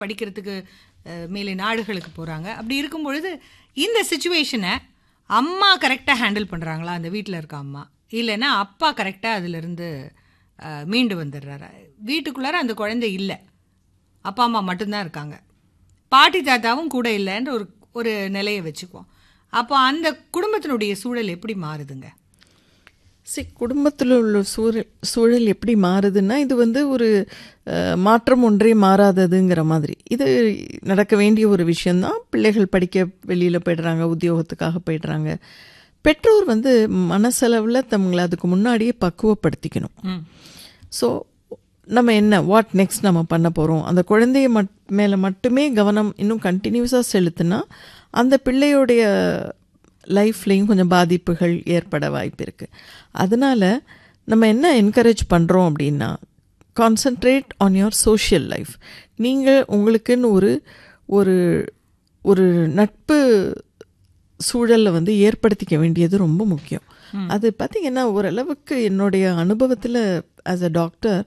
படிக்கிறதுக்கு அஹ், மேலே நாடுகளுக்கு போகிறாங்க அப்படி இருக்கும் பொழுது இந்த சுச்சுவேஷனை அம்மா கரெக்டாக ஹேண்டில் பண்ணுறாங்களா அந்த வீட்டில் இருக்க அம்மா இல்லைன்னா அப்பா கரெக்டாக அதிலிருந்து அஹ், மீண்டு வந்துடுறாரு வீட்டுக்குள்ளார அந்த குழந்தை இல்லை அப்பா அம்மா மட்டும்தான் இருக்காங்க பாட்டி தாத்தாவும் கூட இல்லைன்ற ஒரு ஒரு நிலையை வச்சுக்குவோம் அப்போ அந்த குடும்பத்தினுடைய சூழல் எப்படி மாறுதுங்க சரி குடும்பத்தில் உள்ள சூழல் சூழல் எப்படி மாறுதுன்னா இது வந்து ஒரு அஹ், மாற்றம் ஒன்றே மாறாததுங்கிற மாதிரி இது நடக்க வேண்டிய ஒரு விஷயந்தான் பிள்ளைகள் படிக்க வெளியில் போயிடுறாங்க உத்தியோகத்துக்காக போயிடுறாங்க பெற்றோர் வந்து மனசளவில் தங்களை அதுக்கு முன்னாடியே பக்குவப்படுத்திக்கணும் ம் ஸோ நம்ம என்ன வாட் நெக்ஸ்ட் நம்ம பண்ண போகிறோம் அந்த குழந்தைய மட் மேலே மட்டுமே கவனம் இன்னும் கண்டினியூஸாக செலுத்தினா அந்த பிள்ளையோடைய லைஃப்லேயும் கொஞ்சம் பாதிப்புகள் ஏற்பட வாய்ப்பு இருக்குது அதனால் நம்ம என்ன என்கரேஜ் பண்ணுறோம் அப்படின்னா concentrate on your social life நீங்கள் உங்களுக்குன்னு ஒரு ஒரு ஒரு நட்பு சூழலை வந்து ஏற்படுத்திக்க வேண்டியது ரொம்ப முக்கியம் அது பார்த்திங்கன்னா ஓரளவுக்கு என்னுடைய அனுபவத்தில் ஆஸ் அ டாக்டர்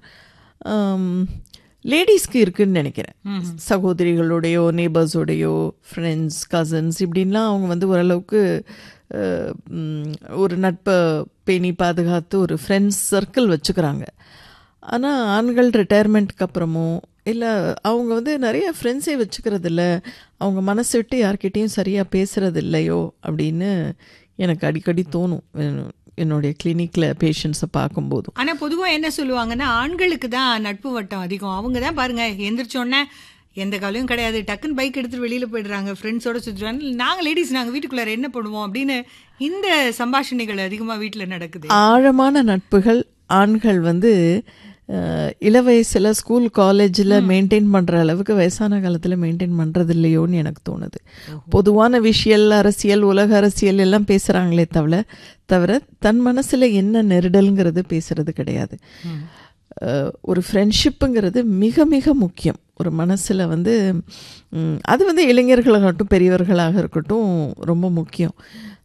லேடிஸ்க்கு இருக்குன்னு நினைக்கிறேன் சகோதரிகளோடையோ நேபர்ஸோடையோ ஃப்ரெண்ட்ஸ் கசின்ஸ் இப்படின்லாம் அவங்க வந்து ஓரளவுக்கு அஹ், ம், ஒரு நட்பை பேணி பாதுகாத்து ஒரு ஃப்ரெண்ட்ஸ் சர்க்கிள் வச்சுக்கிறாங்க ஆனால் ஆண்கள் ரிட்டையர்மெண்ட்டுக்கு அப்புறமோ இல்லை அவங்க வந்து நிறைய ஃப்ரெண்ட்ஸே வச்சுக்கிறது இல்ல அவங்க மனசு விட்டு யார்கிட்டேயும் சரியாக பேசுறது இல்லையோ அப்படின்னு எனக்கு அடிக்கடி தோணும் என்- என்னுடைய கிளினிக்கில் பேஷண்ட்ஸை பார்க்கும்போதும் ஆனா பொதுவா என்ன சொல்லுவாங்கன்னா ஆண்களுக்கு தான் நட்பு வட்டம் அதிகம் அவங்க தான் பாருங்க எந்திரிச்சோடனே எந்த கவலையும் கிடையாது டக்குன்னு பைக் எடுத்துட்டு வெளியில போயிடுறாங்க ஃப்ரெண்ட்ஸோட சுற்றுறாங்க நாங்க லேடிஸ் நாங்க வீட்டுக்குள்ளார என்ன பண்ணுவோம் அப்படின்னு இந்த சம்பாஷணைகள் அதிகமா வீட்டுல நடக்குது ஆழமான நட்புகள் ஆண்கள் வந்து அஹ், இள வயசில் ஸ்கூல் காலேஜில் மெயின்டைன் பண்ணுற அளவுக்கு வயசான காலத்தில் மெயின்டைன் பண்ணுறது இல்லையோன்னு எனக்கு தோணுது பொதுவான விஷயல் அரசியல் உலக அரசியல் எல்லாம் பேசுகிறாங்களே தவிர தவிர தன் மனசில் என்ன நெருடல்ங்கிறது பேசுறது கிடையாது அஹ், ஒரு ஃப்ரெண்ட்ஷிப்புங்கிறது மிக மிக முக்கியம் ஒரு மனசில் வந்து ம், அது வந்து இளைஞர்களாகட்டும் பெரியவர்களாக இருக்கட்டும் ரொம்ப முக்கியம்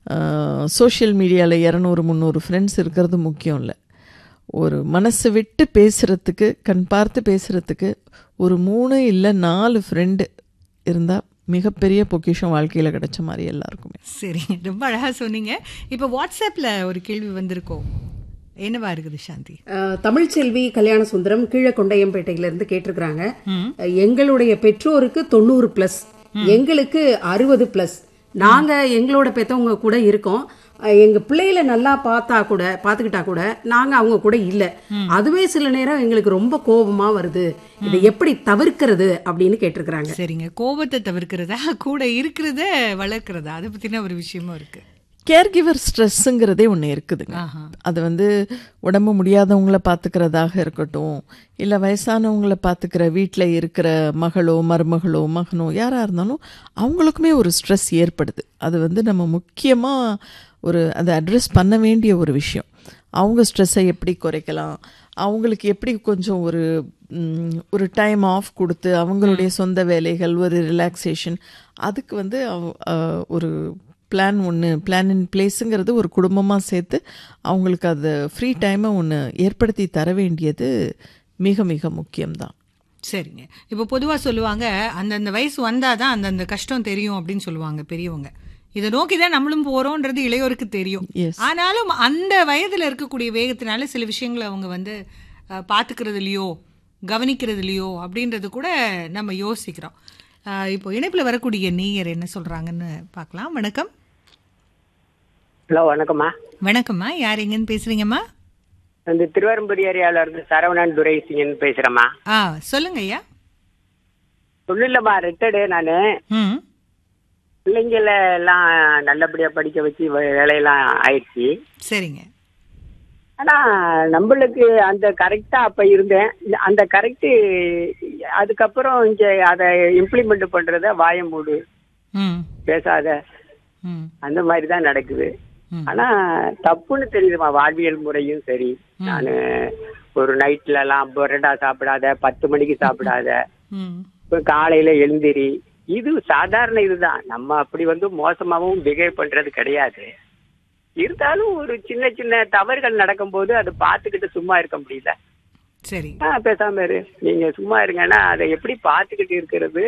சோஷியல் மீடியாவில் இரநூறு முந்நூறு ஃப்ரெண்ட்ஸ் இருக்கிறது முக்கியம் இல்லை ஒரு மனசு விட்டு பேசுகிறதுக்கு கண் பார்த்து பேசுகிறதுக்கு ஒரு மூணு இல்லை நாலு ஃப்ரெண்டு இருந்தால் மிகப்பெரிய பொக்கிஷம் வாழ்க்கையில் கிடைச்ச மாதிரி எல்லாருக்குமே சரி ரொம்ப அழகா சொன்னீங்க இப்ப வாட்ஸ்அப்ல ஒரு கேள்வி வந்திருக்கோம் என்னவா இருக்குது சாந்தி அஹ், தமிழ்ச்செல்வி கல்யாண சுந்தரம் கீழே கொண்டையம்பேட்டையில இருந்து கேட்டிருக்கிறாங்க அஹ், எங்களுடைய பெற்றோருக்கு தொண்ணூறு பிளஸ் எங்களுக்கு அறுபது பிளஸ் நாங்க எங்களோட பெத்தவங்க கூட இருக்கோம் அஹ், எங்க பிள்ளைகளை நல்லா பார்த்தா கூட பாத்துக்கிட்டா கூட நாங்க அவங்க கூட இல்ல அதுவே சில நேரம் எங்களுக்கு ரொம்ப கோபமா வருது இதை எப்படி தவிர்க்கிறது அப்படின்னு கேட்டிருக்கிறாங்க சரிங்க கோபத்தை தவிர்க்கிறதா கூட இருக்கிறத வளர்க்கிறதா அதை பத்தின ஒரு விஷயமும் இருக்கு கேர் கிவர் ஸ்ட்ரெஸ்ஸுங்கிறதே ஒன்று இருக்குதுங்க ஆஹா. அது வந்து உடம்பு முடியாதவங்கள பார்த்துக்கிறதாக இருக்கட்டும் இல்லை வயசானவங்கள பார்த்துக்கிற வீட்டில் இருக்கிற மகளோ மருமகளோ மகனோ யாராக இருந்தாலும் அவங்களுக்குமே ஒரு ஸ்ட்ரெஸ் ஏற்படுது அது வந்து நம்ம முக்கியமாக ஒரு அதை அட்ரஸ் பண்ண வேண்டிய ஒரு விஷயம் அவங்க ஸ்ட்ரெஸ்ஸை எப்படி குறைக்கலாம் அவங்களுக்கு எப்படி கொஞ்சம் ஒரு ம், ஒரு டைம் ஆஃப் கொடுத்து அவங்களுடைய சொந்த வேலைகள் ஒரு ரிலாக்ஸேஷன் அதுக்கு வந்து அவ- அஹ், ஒரு பிளான் ஒன்று பிளான் இன் பிளேஸுங்கிறது ஒரு குடும்பமாக சேர்த்து அவங்களுக்கு அது ஃப்ரீ டைமை ஒன்று ஏற்படுத்தி தர வேண்டியது மிக மிக முக்கியம்தான் சரிங்க இப்போ பொதுவா சொல்லுவாங்க அந்தந்த வயசு வந்தாதான் அந்தந்த கஷ்டம் தெரியும் அப்படின்னு சொல்லுவாங்க பெரியவங்க இதை நோக்கி தான் நம்மளும் போறோம்ன்றது இளையோருக்கு தெரியும் Yes. ஆனாலும் அந்த வயதுல இருக்கக்கூடிய வேகத்தினால சில விஷயங்களை அவங்க வந்து அஹ், பாத்துக்கிறதுலையோ கவனிக்கிறதுலையோ அப்படின்றது கூட நம்ம யோசிக்கிறோம் அஹ், இப்போ இணைப்புல வரக்கூடிய நீயர் என்ன சொல்றாங்கன்னு பார்க்கலாம் வணக்கம் ஹலோ வணக்கம்மா வணக்கம்மா யார் எங்கன்னு பேசுறீங்கம்மா இந்த திருவரம்புரி ஏரியாவில் இருந்து சரவணன் துரைசிங்கன் பேசுகிறேம்மா ஆ சொல்லுங்க ஐயா ஒன்றும் இல்லைம்மா ரிட்டர்டு நான் ம் பிள்ளைங்கள எல்லாம் நல்லபடியாக படிக்க வச்சு வே- வேலையெல்லாம் ஆயிடுச்சு சரிங்க ஆனால் நம்மளுக்கு அந்த கரெக்டாக அப்போ இருந்தேன் இந்த- அந்த கரெக்டு அதுக்கப்புறம் இங்கே அதை இம்ப்ளிமெண்ட் பண்ணுறத வாய மூடு ம் பேசாத ம் அந்த மாதிரி தான் நடக்குது ம். ஆனா தப்புன்னு தெரியுதுமா வாழ்வியல் முறையும் சரி நான் ஒரு நைட்ல எல்லாம் புரடா சாப்பிடாத பத்து மணிக்கு சாப்பிடாத ம் இப்ப காலையில எழுந்திரி இது சாதாரண இதுதான் நம்ம அப்படி வந்து மோசமாவும் பிஹேவ் பண்றது கிடையாது இருந்தாலும் ஒரு சின்ன சின்ன தவறுகள் நடக்கும்போது அதை பார்த்துக்கிட்டு சும்மா இருக்க முடியல சரி ஆ பேசாம இரு நீங்க சும்மா இருங்கன்னா அதை எப்படி பாத்துக்கிட்டு இருக்கிறது